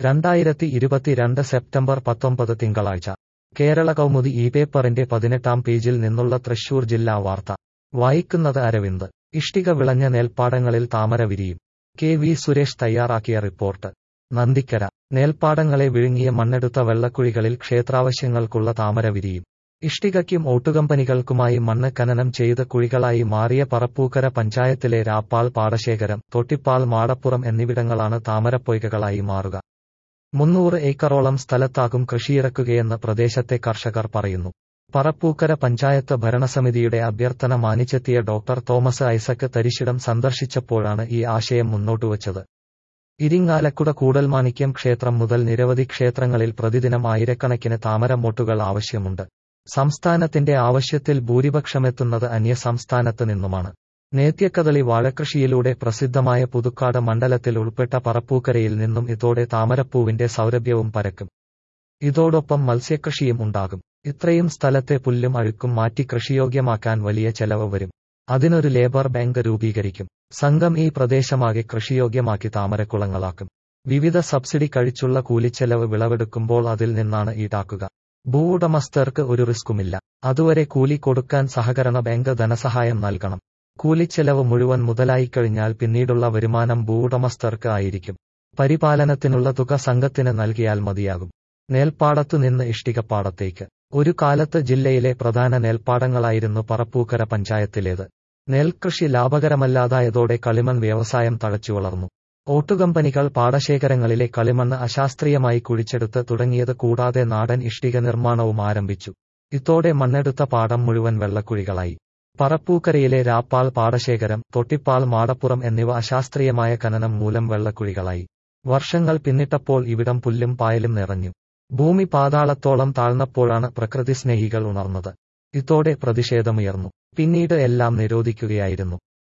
രണ്ടായിരത്തി ഇരുപത്തിരണ്ട് സെപ്റ്റംബർ പത്തൊമ്പത് തിങ്കളാഴ്ച കേരള കൗമുദി ഈ പേപ്പറിന്റെ പതിനെട്ടാം പേജിൽ നിന്നുള്ള തൃശൂർ ജില്ലാ വാർത്ത വായിക്കുന്നത് അരവിന്ദ് ഇഷ്ടിക വിളഞ്ഞ നെൽപ്പാടങ്ങളിൽ താമര വിരിയും കെ വി സുരേഷ് തയ്യാറാക്കിയ റിപ്പോർട്ട് നന്ദിക്കര നെൽപ്പാടങ്ങളെ വിഴുങ്ങിയ മണ്ണെടുത്ത വെള്ളക്കുഴികളിൽ ക്ഷേത്രാവശ്യങ്ങൾക്കുള്ള താമര വിരിയും ഇഷ്ടികയ്ക്കും ഓട്ടുകമ്പനികൾക്കുമായി മണ്ണ് ഖനനം ചെയ്ത് കുഴികളായി മാറിയ പറപ്പൂക്കര പഞ്ചായത്തിലെ രാപ്പാൾ പാടശേഖരം തൊട്ടിപ്പാൾ മാടപ്പുറം എന്നിവിടങ്ങളാണ് താമരപ്പൊയ്കകളായി മാറുക മുന്നൂറ് ഏക്കറോളം സ്ഥലത്താകും കൃഷിയിറക്കുകയെന്ന് പ്രദേശത്തെ കർഷകർ പറയുന്നു പറപ്പൂക്കര പഞ്ചായത്ത് ഭരണസമിതിയുടെ അഭ്യർത്ഥന മാനിച്ചെത്തിയ ഡോക്ടർ തോമസ് ഐസക് തരിശിടം സന്ദർശിച്ചപ്പോഴാണ് ഈ ആശയം മുന്നോട്ടുവച്ചത് ഇരിങ്ങാലക്കുട കൂടൽമാണിക്യം ക്ഷേത്രം മുതൽ നിരവധി ക്ഷേത്രങ്ങളിൽ പ്രതിദിനം ആയിരക്കണക്കിന് താമരമോട്ടുകൾ ആവശ്യമുണ്ട് സംസ്ഥാനത്തിന്റെ ആവശ്യത്തിൽ ഭൂരിപക്ഷമെത്തുന്നത് അന്യസംസ്ഥാനത്ത് നിന്നുമാണ് നേത്യക്കദളി വാഴകൃഷിയിലൂടെ പ്രസിദ്ധമായ പുതുക്കാട് മണ്ഡലത്തിൽ ഉൾപ്പെട്ട പറപ്പൂക്കരയിൽ നിന്നും ഇതോടെ താമരപ്പൂവിന്റെ സൗരഭ്യവും പരക്കും ഇതോടൊപ്പം മത്സ്യകൃഷിയും ഉണ്ടാകും ഇത്രയും സ്ഥലത്തെ പുല്ലും അഴുക്കും മാറ്റി കൃഷിയോഗ്യമാക്കാൻ വലിയ ചെലവ് വരും അതിനൊരു ലേബർ ബാങ്ക് രൂപീകരിക്കും സംഘം ഈ പ്രദേശമാകെ കൃഷിയോഗ്യമാക്കി താമരക്കുളങ്ങളാക്കും വിവിധ സബ്സിഡി കഴിച്ചുള്ള കൂലിച്ചെലവ് വിളവെടുക്കുമ്പോൾ അതിൽ നിന്നാണ് ഈടാക്കുക ഭൂവുടമസ്ഥർക്ക് ഒരു റിസ്കുമില്ല അതുവരെ കൂലി കൊടുക്കാൻ സഹകരണ ബാങ്ക് ധനസഹായം നൽകണം കൂലിച്ചെലവ് മുഴുവൻ മുതലായിക്കഴിഞ്ഞാൽ പിന്നീടുള്ള വരുമാനം ഭൂവുടമസ്ഥർക്ക് ആയിരിക്കും പരിപാലനത്തിനുള്ള തുക സംഘത്തിന് നൽകിയാൽ മതിയാകും നെൽപ്പാടത്തു നിന്ന് ഇഷ്ടികപ്പാടത്തേക്ക് ഒരു കാലത്ത് ജില്ലയിലെ പ്രധാന നെൽപ്പാടങ്ങളായിരുന്നു പറപ്പൂക്കര പഞ്ചായത്തിലേത് നെൽകൃഷി ലാഭകരമല്ലാതായതോടെ കളിമൺ വ്യവസായം തഴച്ചു വളർന്നു ഓട്ടുകമ്പനികൾ പാടശേഖരങ്ങളിലെ കളിമണ്ണ് അശാസ്ത്രീയമായി കുഴിച്ചെടുത്ത് തുടങ്ങിയത് കൂടാതെ നാടൻ ഇഷ്ടിക നിർമ്മാണവും ആരംഭിച്ചു ഇതോടെ മണ്ണെടുത്ത പാടം മുഴുവൻ വെള്ളക്കുഴികളായി പറപ്പൂക്കരയിലെ രാപ്പാൾ പാടശേഖരം തൊട്ടിപ്പാൾ മാടപ്പുറം എന്നിവ അശാസ്ത്രീയമായ ഖനനം മൂലം വെള്ളക്കുഴികളായി വർഷങ്ങൾ പിന്നിട്ടപ്പോൾ ഇവിടം പുല്ലും പായലും നിറഞ്ഞു ഭൂമി പാതാളത്തോളം താഴ്ന്നപ്പോഴാണ് പ്രകൃതി സ്നേഹികൾ ഉണർന്നത് ഇതോടെ പ്രതിഷേധമുയർന്നു പിന്നീട് എല്ലാം നിരോധിക്കുകയായിരുന്നു